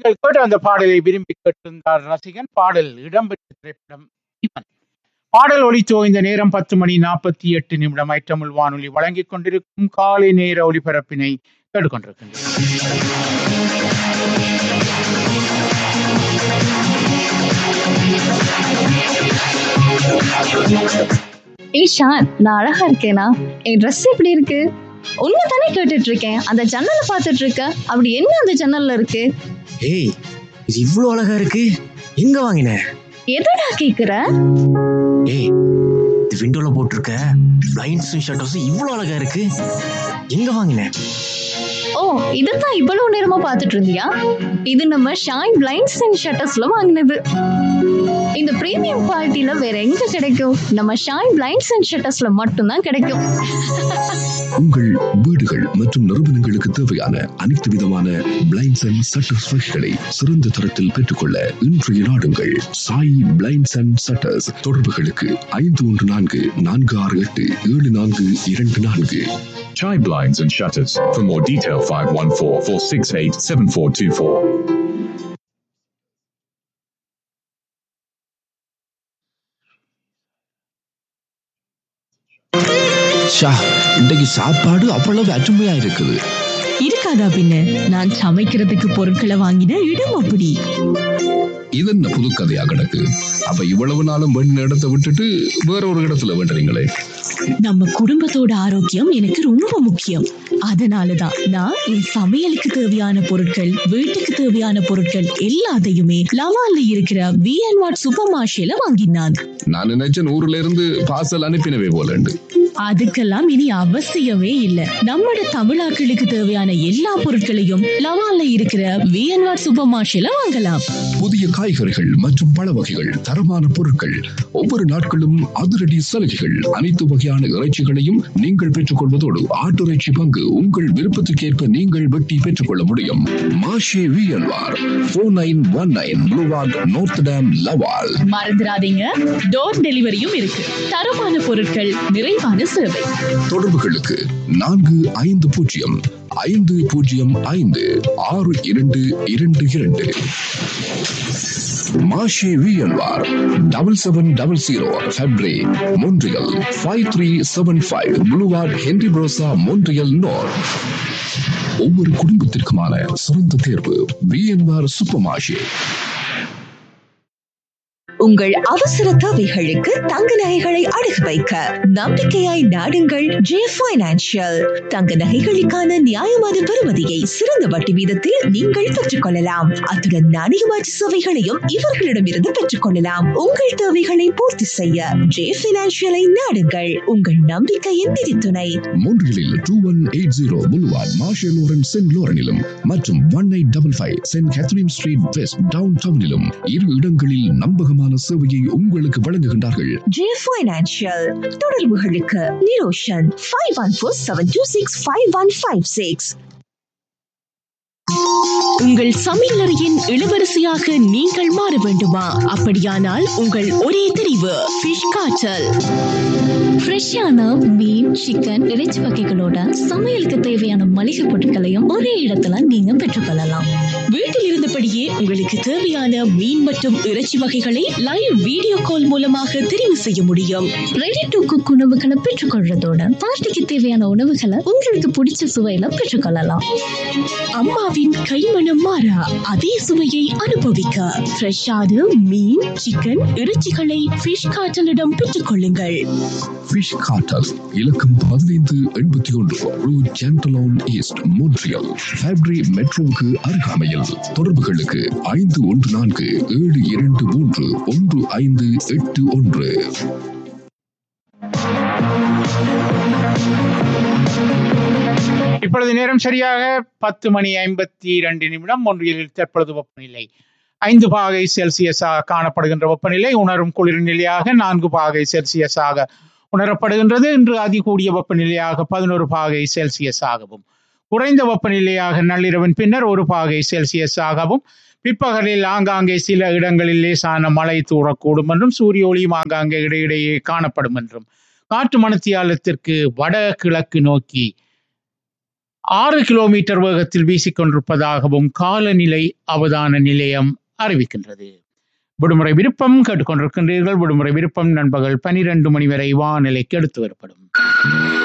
நீங்கள் கேட்ட அந்த பாடலை விரும்பி கேட்டிருந்தார் ரசிகன் பாடல் இடம்பெற்ற திரைப்படம் இவன் பாடல் ஒலித்தோ இந்த நேரம் பத்து மணி நாற்பத்தி எட்டு நிமிடம் ஐட்டமிழ் வானொலி வழங்கிக் கொண்டிருக்கும் காலை நேர ஒலிபரப்பினை கேட்டுக்கொண்டிருக்கின்றனர் ஏய் ஷான் நான் அழகா இருக்கேனா என் ட்ரெஸ் எப்படி இருக்கு உன்னை தானே கேட்டுட்டு இருக்கேன் அந்த ஜன்னலை பார்த்துட்டு இருக்க அப்படி என்ன அந்த ஜன்னல்ல இருக்கு ஏய் இது இவ்வளோ அழகா இருக்கு எங்க வாங்கின எதடா கேக்குற ஏய் இது விண்டோல போட்டிருக்க பிளைண்ட்ஸும் ஷட்டர்ஸும் இவ்வளோ அழகா இருக்கு எங்க வாங்கின ஓ இதைத்தான் இவ்வளவு நேரமா பார்த்துட்டு இருந்தியா இது நம்ம ஷாய் பிளைண்ட்ஸ் அண்ட் ஷட்டர்ஸ்ல வாங்கினது இந்த பிரீமியம் குவாலிட்டில வேற எங்க கிடைக்கும் நம்ம ஷாய் பிளைண்ட்ஸ் அண்ட் ஷட்டர்ஸ்ல மட்டும்தான் கிடைக்கும் உங்கள் வீடுகள் மற்றும் நிறுவனங்களுக்கு தேவையான அனைத்து விதமான பிளைண்ட்ஸ் அண்ட் சட்டர்ஸ் ஃபெஷ்களை சிறந்த தரத்தில் பெற்றுக்கொள்ள இன்றைய நாடுங்கள் சாய் பிளைண்ட்ஸ் அண்ட் சட்டர்ஸ் தொடர்புகளுக்கு ஐந்து ஒன்று நான்கு நான்கு ஆறு எட்டு ஏழு நான்கு இரண்டு நான்கு Chai blinds and shutters. For more detail, 514 468 7424. Shah இன்றைக்கு சாப்பாடு அவ்வளவு அருமையா இருக்குது இருக்காதா பின்ன நான் சமைக்கிறதுக்கு பொருட்களை வாங்கின இடம் அப்படி இது என்ன புது கதையா கிடக்கு அப்ப இவ்வளவு நாளும் வேண்டின இடத்தை விட்டுட்டு வேற ஒரு இடத்துல வேண்டுறீங்களே நம்ம குடும்பத்தோட ஆரோக்கியம் எனக்கு ரொம்ப முக்கியம் அதனாலதான் நான் என் சமையலுக்கு தேவையான பொருட்கள் வீட்டுக்கு தேவையான பொருட்கள் எல்லாத்தையுமே லவால்ல இருக்கிற வி அண்ட் வாட் சூப்பர் மார்ஷேல வாங்கினான் நான் நினைச்சேன் ஊர்ல இருந்து பார்சல் அனுப்பினவே போலண்டு அதுக்கெல்லாம் இனி அவசியமே இல்ல நம்மட தமிழாக்களுக்கு தேவையான எல்லா பொருட்களையும் லவால்ல இருக்கிற வி அண்ட் வாட் சூப்பர் மார்ஷேல வாங்கலாம் புதிய காய்கறிகள் மற்றும் பழ வகைகள் தரமான பொருட்கள் ஒவ்வொரு நாட்களும் அதிரடி சலுகைகள் அனைத்து வகையான இறைச்சிகளையும் நீங்கள் பெற்றுக்கொள்வதோடு ஆட்டிறைச்சி பங்கு உங்கள் விருப்பத்துக்கேற்ப நீங்கள் வெட்டி பெற்றுக்கொள்ள முடியும் மாஷே VLR four nine one nine boulevard நோர்த் டேம் லவால் மறந்துடாதீங்க டோர் டெலிவரியும் இருக்கு தரமான பொருட்கள் நிறைவான சேவை தொடர்புகளுக்கு நான்கு ஐந்து பூஜ்ஜியம் ஐந்து பூஜ்ஜியம் ஐந்து ஆறு இரண்டு இரண்டு இரண்டு மாஷே VLR double seven double zero Fabre Montreal five three seven five boulevard Henri Bourassa Montreal Nord ஒவ்வொரு குடும்பத்திற்குமான சிறந்த தேர்வு விஎன்ஆர் சூப்பர் மாஷே உங்கள் அவசர தேவைகளுக்கு தங்க நகைகளை அடகு வைக்க நம்பிக்கையாய் நாடுங்கள் ஜே பைனான்சியல் தங்க நகைகளுக்கான நியாயமான பெறுமதியை சிறந்த வட்டி வீதத்தில் நீங்கள் பெற்றுக்கொள்ளலாம் அத்துடன் நாணய மாற்று சேவைகளையும் இவர்களிடமிருந்து பெற்றுக்கொள்ளலாம் உங்கள் தேவைகளை பூர்த்தி செய்ய ஜே பைனான்சியலை நாடுங்கள் உங்கள் நம்பிக்கையின் நிதித்துணை மோன்ட்ரியலில் two one eight zero boulevard Marcel Laurin Saint லோரனிலும் மற்றும் one eight double five Saint Catherine street west டவுன் டவுனிலும் இரு இடங்களில் நம்பகமான சேவையை உங்களுக்கு வழங்குகின்றார்கள் ஜே பைனான்சியல் தொடர்புகளுக்கு Niroshan five one four seven two six five one five six உங்கள் சமையலறையின் இளவரசியாக நீங்கள் மாற வேண்டுமா அப்படியானால் உங்கள் ஒரே தெரிவு ஃபிஷ் காய்ச்சல் ஃப்ரெஷ்ஷான மீன் சிக்கன் இறைச்சி வகைகளோட சமையலுக்கு தேவையான மளிகை பொருட்களையும் ஒரே இடத்துல நீங்க பெற்றுக்கொள்ளலாம் வீட்டில் இருந்தபடியே உங்களுக்கு தேவையான மீன் மற்றும் இறைச்சி வகைகளை லைவ் வீடியோ கால் மூலமாக தெரிவு செய்ய முடியும் ரெடி டு குக் உணவுகளை பெற்றுக்கொள்றதோட பார்ட்டிக்கு தேவையான உணவுகளை உங்களுக்கு பிடிச்ச சுவையில பெற்றுக்கொள்ளலாம் அம்மாவின் கைமணம் மாறா அதே சுவையை அனுபவிக்க ஃப்ரெஷ்ஷான மீன் சிக்கன் இறைச்சிகளை ஃபிஷ் காய்ச்சலிடம் பெற்றுக்கொள்ளுங்கள் ஃபிஷ் காட்டல் இலக்கம் பதினைந்து எண்பத்தி ஒன்று ரூ ஜென்டலோன் ஈஸ்ட் மோன்ட்ரியல் ஃபேப்ரி மெட்ரோவுக்கு அருகாமையில் தொடர்புகளுக்கு ஐந்து ஒன்று நான்கு ஏழு இரண்டு மூன்று ஒன்று ஐந்து எட்டு ஒன்று இப்பொழுது நேரம் சரியாக பத்து மணி ஐம்பத்தி இரண்டு நிமிடம் ஒன்றில் தற்பொழுது வெப்பநிலை ஐந்து பாகை செல்சியஸாக காணப்படுகின்ற வெப்பநிலை உணரும் குளிர் நிலையாக நான்கு பாகை செல்சியஸாக உணரப்படுகின்றது இன்று அதிகூடிய வெப்பநிலையாக பதினோரு பாகை செல்சியஸாகவும் குறைந்த வெப்பநிலையாக நள்ளிரவின் பின்னர் ஒரு பாகை செல்சியஸாகவும் பிற்பகலில் ஆங்காங்கே சில இடங்களில் லேசான மழை தூறக்கூடும் என்றும் சூரிய ஒளியும் ஆங்காங்கே இடையிடையே காணப்படும் என்றும் காற்று மணத்தியாலத்திற்கு வட கிழக்கு நோக்கி ஆறு கிலோமீட்டர் வேகத்தில் வீசிக்கொண்டிருப்பதாகவும் காலநிலை அவதான நிலையம் அறிவிக்கின்றது விடுமுறை விருப்பம் கேட்டுக்கொண்டிருக்கின்றீர்கள் விடுமுறை விருப்பம் நண்பகல் பனிரெண்டு மணி வரை வானிலைக்கு எடுத்து வரப்படும்